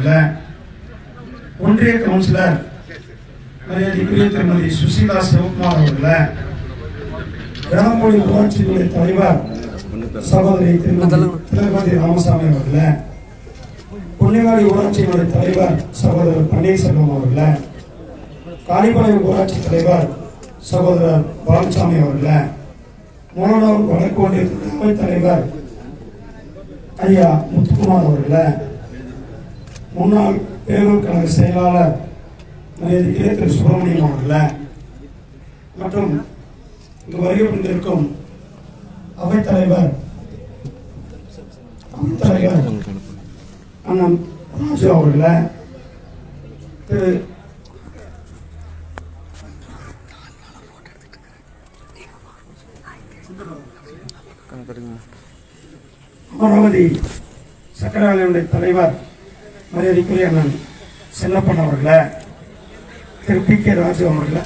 அவர்களை ஒன்றிய கவுன்சிலர் மரியாதைக்குரிய திருமதி சுசீலா சிவகுமார் அவர்களை கிராமமொழி ஊராட்சியினுடைய தலைவர் சகோதரி திருமதி திலகவதி ராமசாமி அவர்களை பொன்னிவாடி ஊராட்சியினுடைய தலைவர் சகோதரர் பன்னீர்செல்வம் அவர்களை காளிபாளையம் ஊராட்சி தலைவர் சகோதரர் பாலசாமி அவர்களை மூலனூர் வடக்கு ஒன்றிய அவைத் தலைவர் ஐயா முத்துக்குமார் அவர்களை முன்னாள் பேரூர் கழக செயலாளர் மரியாதைக்குரிய திரு சுப்பிரமணியம் அவர்களை மற்றும் இங்கு வருகை புரிந்திருக்கும் அவைத் தலைவர் அவைத் தலைவர் அண்ணன் ராஜு அவர்களை திரு அமராவதி சக்கரவாளியுடைய தலைவர் மரியாதைக்குரிய அண்ணன் செல்லப்பன் அவர்களை திரு பி கே ராஜு அவர்களை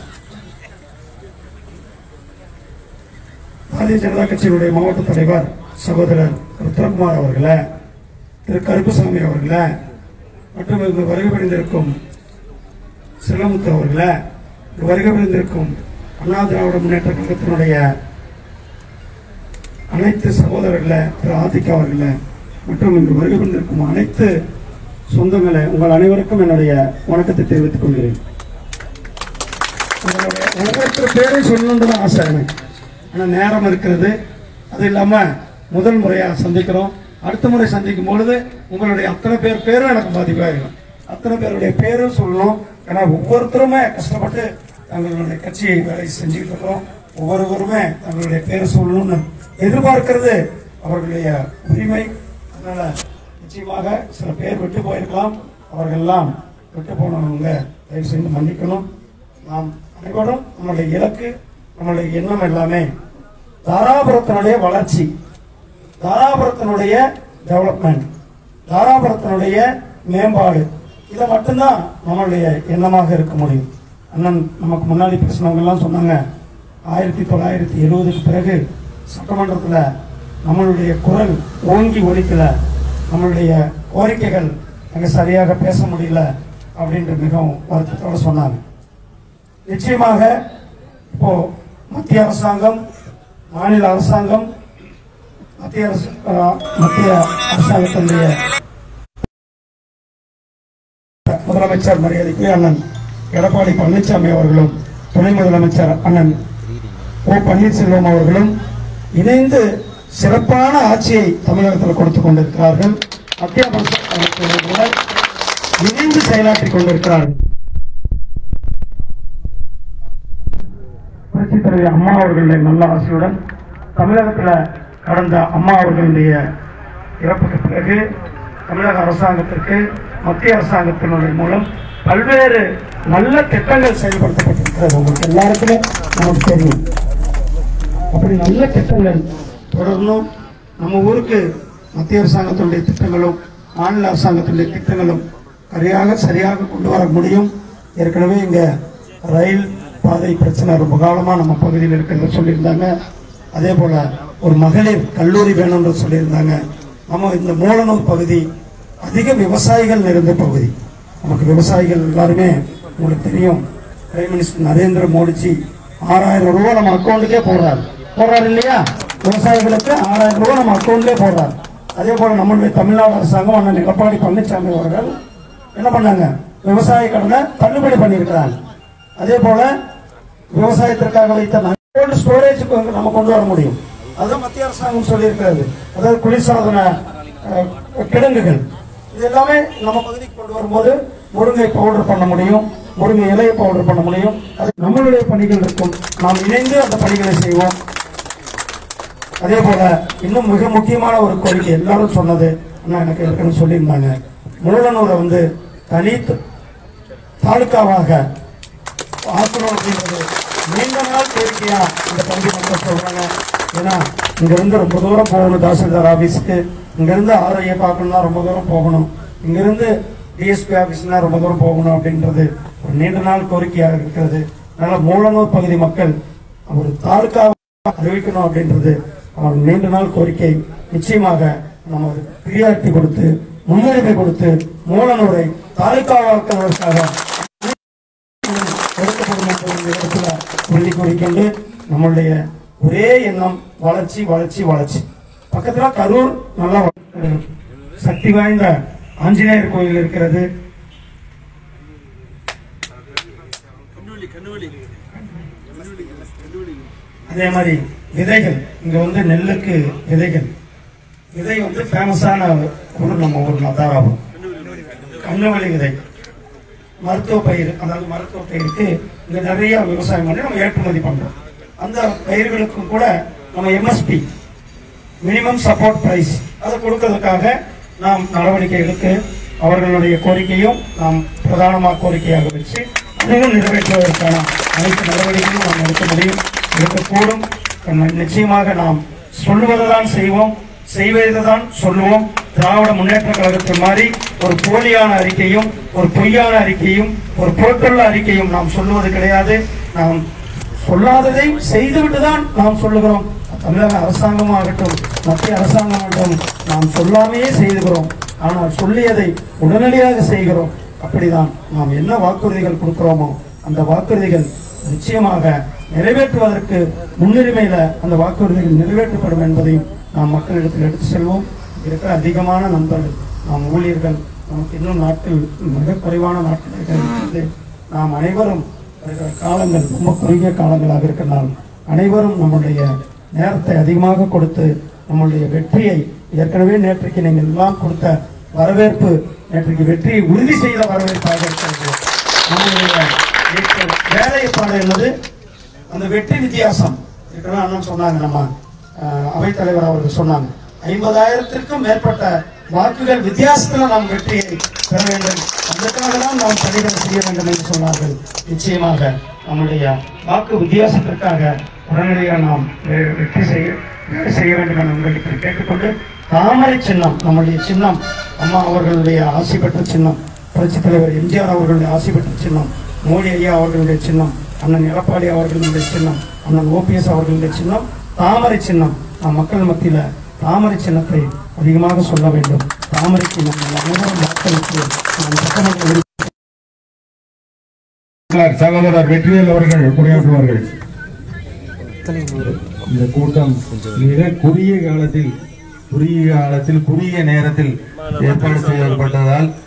பாரதிய ஜனதா கட்சியினுடைய மாவட்ட தலைவர் சகோதரர் ருத்ரகுமார் அவர்களை திரு கருப்புசாமி அவர்களை மற்றும் இங்கு வருகை புரிந்திருக்கும் செல்லமுத்து அவர்களை இங்கு வருகை புரிந்திருக்கும் அண்ணா திராவிட முன்னேற்ற கழகத்தினுடைய அனைத்து சகோதரர்களை திரு ஆதிக்கா அவர்களை மற்றும் இங்கு வருகை கொண்டிருக்கும் அனைத்து சொந்தங்களை உங்கள் அனைவருக்கும் என்னுடைய வணக்கத்தை தெரிவித்துக் கொள்கிறேன் உங்களுடைய ஒவ்வொருத்தர் பேரையும் சொல்லணும்னு தான் ஆசை எனக்கு ஆனால் நேரம் இருக்கிறது அது இல்லாமல் முதல் முறையாக சந்திக்கிறோம் அடுத்த முறை சந்திக்கும் பொழுது உங்களுடைய அத்தனை பேர் பேரும் எனக்கு பாதிப்பாயிடும் அத்தனை பேருடைய பேரும் சொல்லணும் ஏன்னா ஒவ்வொருத்தருமே கஷ்டப்பட்டு தங்களுடைய கட்சியை வேலை செஞ்சுக்கிட்டு இருக்கிறோம் ஒவ்வொருவருமே தங்களுடைய பேரை சொல்லணும்னு எதிர்பார்க்கிறது அவர்களுடைய உரிமை அதனால நிச்சயமாக சில பேர் விட்டு போயிருக்கலாம் அவர்கள்லாம் விட்டு போனவங்க தயவு செய்து மன்னிக்கணும் நாம் அனைவரும் நம்மளுடைய இலக்கு நம்மளுடைய எண்ணம் எல்லாமே தாராபுரத்தினுடைய வளர்ச்சி தாராபுரத்தினுடைய டெவலப்மெண்ட் தாராபுரத்தினுடைய மேம்பாடு இதை மட்டும்தான் நம்மளுடைய எண்ணமாக இருக்க முடியும் அண்ணன் நமக்கு முன்னாடி பேசினவங்க எல்லாம் சொன்னாங்க ஆயிரத்தி தொள்ளாயிரத்தி எழுபதுக்கு பிறகு சட்டமன்றத்தில் நம்மளுடைய குரல் ஓங்கி ஒலிக்கல நம்மளுடைய கோரிக்கைகள் அங்கே சரியாக பேச முடியல அப்படின்ட்டு மிகவும் வருத்தத்தோடு சொன்னாங்க நிச்சயமாக இப்போ மத்திய அரசாங்கம் மாநில அரசாங்கம் மத்திய அரசு அஹ், மத்திய அரசாங்கத்தினுடைய முதலமைச்சர் மரியாதைக்குரிய அண்ணன் எடப்பாடி பழனிசாமி அவர்களும் துணை முதலமைச்சர் அண்ணன் ஓ பன்னீர்செல்வம் அவர்களும் இணைந்து சிறப்பான ஆட்சியை தமிழகத்தில் கொடுத்துக் கொண்டிருக்கிறார்கள் மத்திய அரசாங்கத்தினர் இணைந்து செயலாற்றிக் கொண்டிருக்கிறார்கள் புரட்சித் தலைவி அம்மா அவர்களுடைய நல்ல ஆசையுடன் தமிழகத்தில் கடந்த அம்மா அவர்களுடைய இறப்புக்கு பிறகு தமிழக அரசாங்கத்திற்கு மத்திய அரசாங்கத்தினுடைய மூலம் பல்வேறு நல்ல திட்டங்கள் செயல்படுத்தப்பட்டிருக்கிறது உங்களுக்கு எல்லாருக்குமே நமக்கு தெரியும் அப்படி நல்ல திட்டங்கள் தொடர்ந்தும் நம்ம ஊருக்கு மத்திய அரசாங்கத்தினுடைய திட்டங்களும் மாநில அரசாங்கத்தினுடைய திட்டங்களும் சரியாக சரியாக கொண்டு வர முடியும் ஏற்கனவே இங்க ரயில் பாதை பிரச்சனை ரொம்ப காலமா நம்ம பகுதியில் இருக்கிறத சொல்லியிருந்தாங்க அதே போல ஒரு மகளிர் கல்லூரி வேணும்னு சொல்லியிருந்தாங்க நம்ம இந்த மூலனூர் பகுதி அதிக விவசாயிகள் நிறைந்த பகுதி நமக்கு விவசாயிகள் எல்லாருமே உங்களுக்கு தெரியும் பிரைம் மினிஸ்டர் நரேந்திர மோடிஜி ஆறாயிரம் ரூபாய் நம்ம அக்கௌண்ட்டுக்கே போடுறாரு போடுறாரு இல்லையா விவசாயிகளுக்கு ஆறாயிரம் ரூபாய் நம்ம அக்கௌண்ட்லேயே போடுறாரு அதே போல நம்மளுடைய தமிழ்நாடு அரசாங்கம் அண்ணன் எடப்பாடி பழனிசாமி அவர்கள் என்ன பண்ணாங்க விவசாய கடனை தள்ளுபடி பண்ணியிருக்கிறாங்க அதே போல விவசாயத்திற்காக வைத்த கோல்டு ஸ்டோரேஜுக்கு வந்து நம்ம கொண்டு வர முடியும் அதுதான் மத்திய அரசாங்கம் சொல்லியிருக்கிறது அதாவது குளிர்சாதன அஹ், கிடங்குகள் இது எல்லாமே நம்ம பகுதிக்கு கொண்டு வரும்போது முருங்கை பவுடர் பண்ண முடியும் முருங்கை இலையை பவுடர் பண்ண முடியும் அது நம்மளுடைய பணிகள் இருக்கும் நாம் இணைந்து அந்த பணிகளை செய்வோம் அதே போல இன்னும் மிக முக்கியமான ஒரு கோரிக்கை எல்லாரும் சொன்னது அண்ணா எனக்கு இருக்குன்னு சொல்லியிருந்தாங்க மூலனூரை வந்து தனி த- தாலுக்காவாக ஆக்கணும் அப்படின்றது நீண்ட நாள் கோரிக்கையா இந்த பகுதி மக்கள் சொல்றாங்க ஏன்னா இங்க இருந்து ரொம்ப தூரம் போகணும் தாசில்தார் ஆபீஸ்க்கு இங்க இருந்து ஆர்ஐயை பார்க்கணும்னா ரொம்ப தூரம் போகணும் இங்க இருந்து டிஎஸ்பி ஆபீஸ்னா ரொம்ப தூரம் போகணும் அப்படின்றது ஒரு நீண்ட நாள் கோரிக்கையாக இருக்கிறது அதனால மூலனூர் பகுதி மக்கள் ஒரு தாலுக்கா அறிவிக்கணும் அப்படின்றது அவங்க நீண்ட நாள் கோரிக்கை நிச்சயமாக நம்ம பிரியாரிட்டி கொடுத்து முன்னுரிமை கொடுத்து மூலனூரை தாலுகாவாக்குவதற்காக எடுக்கப்படும் என்ற இந்த இடத்துல சொல்லி கூறிக்கொண்டு நம்மளுடைய ஒரே எண்ணம் வளர்ச்சி வளர்ச்சி வளர்ச்சி பக்கத்துல கரூர் நல்லா வ- சக்தி வாய்ந்த ஆஞ்சநேயர் கோயில் இருக்கிறது அதே மாதிரி விதைகள் இங்க வந்து நெல்லுக்கு விதைகள் விதை வந்து ஃபேமஸான ஊர் நம்ம ஊர் தாராபுரம் கண்ணுவலி விதை மருத்துவ பயிர் அதாவது மருத்துவ பயிருக்கு இங்க நிறைய விவசாயம் பண்ணி நம்ம ஏற்றுமதி பண்றோம் அந்த பயிர்களுக்கும் கூட நம்ம எம்எஸ்பி மினிமம் சப்போர்ட் பிரைஸ் அதை கொடுக்கறதுக்காக நாம் நடவடிக்கை எடுத்து அவர்களுடைய கோரிக்கையும் நாம் பிரதானமாக கோரிக்கையாக வச்சு அதையும் நிறைவேற்றுவதற்கான அனைத்து நடவடிக்கையும் நாம் எடுக்க முடியும் எடுக்கக்கூடும் நிச்சயமாக நாம் சொல்லுவதுதான் செய்வோம் செய்வதுதான் சொல்லுவோம் திராவிட முன்னேற்ற கழகத்தின் மாதிரி ஒரு போலியான அறிக்கையும் ஒரு பொய்யான அறிக்கையும் ஒரு பொருட்டுள்ள அறிக்கையும் நாம் சொல்லுவது கிடையாது நாம் சொல்லாததை செய்துவிட்டு தான் நாம் சொல்லுகிறோம் தமிழக அரசாங்கமாகட்டும் மத்திய அரசாங்கமாகட்டும் நாம் சொல்லாமையே செய்துகிறோம் ஆனால் சொல்லியதை உடனடியாக செய்கிறோம் அப்படிதான் நாம் என்ன வாக்குறுதிகள் கொடுக்கிறோமோ அந்த வாக்குறுதிகள் நிச்சயமாக நிறைவேற்றுவதற்கு முன்னுரிமையில அந்த வாக்குறுதிகள் நிறைவேற்றப்படும் என்பதையும் நாம் மக்களிடத்தில் எடுத்து செல்வோம் இருக்கிற அதிகமான நண்பர்கள் நாம் ஊழியர்கள் நமக்கு இன்னும் நாட்கள் மிக குறைவான நாட்கள் இருக்கிறது நாம் அனைவரும் வருகிற காலங்கள் ரொம்ப குறுகிய காலங்களாக இருக்கிறனால் அனைவரும் நம்முடைய நேரத்தை அதிகமாக கொடுத்து நம்முடைய வெற்றியை ஏற்கனவே நேற்றைக்கு நீங்கள் எல்லாம் கொடுத்த வரவேற்பு நேற்றைக்கு வெற்றியை உறுதி செய்த வரவேற்பாக இருக்கிறது நம்முடைய நேற்று வேலைப்பாடு என்பது அந்த வெற்றி வித்தியாசம் ஏற்கனவே அண்ணன் சொன்னாங்க நம்ம அஹ், அவைத்தலைவர் அவர்கள் சொன்னாங்க ஐம்பதாயிரத்திற்கும் மேற்பட்ட வாக்குகள் வித்தியாசத்தில் நாம் வெற்றியை பெற வேண்டும் அதற்காக தான் நாம் பணிகள் செய்ய வேண்டும் என்று சொன்னார்கள் நிச்சயமாக நம்முடைய வாக்கு வித்தியாசத்திற்காக உடனடியாக நாம் வெ- வெற்றி செய்ய வேலை செய்ய வேண்டும் என உங்களுக்கு கேட்டுக்கொண்டு தாமரை சின்னம் நம்முடைய சின்னம் அம்மா அவர்களுடைய ஆசி பெற்ற சின்னம் புரட்சித் தலைவர் எம்ஜிஆர் அவர்களுடைய ஆசி பெற்ற சின்னம் மோடி ஐயா அவர்களுடைய சின்னம் அண்ணன் எடப்பாடி அவர்களுடைய சின்னம் அண்ணன் ஓபிஎஸ் அவர்களுடைய சின்னம் தாமரை சின்னம் நம் மக்கள் மத்தியில தாமரை சின்னத்தை அதிகமாக சொல்ல வேண்டும் தாமரைக்கு நம்ம அனைவரும் வாக்களித்து நம் சட்டமன்ற உறுப்பினர் சார் சகோதரர் வெற்றிவேல் அவர்கள் உரையாற்றுவார்கள் இந்த கூட்டம் மிக குறுகிய காலத்தில் குறுகிய காலத்தில் குறுகிய நேரத்தில் ஏற்பாடு செய்யப்பட்டதால்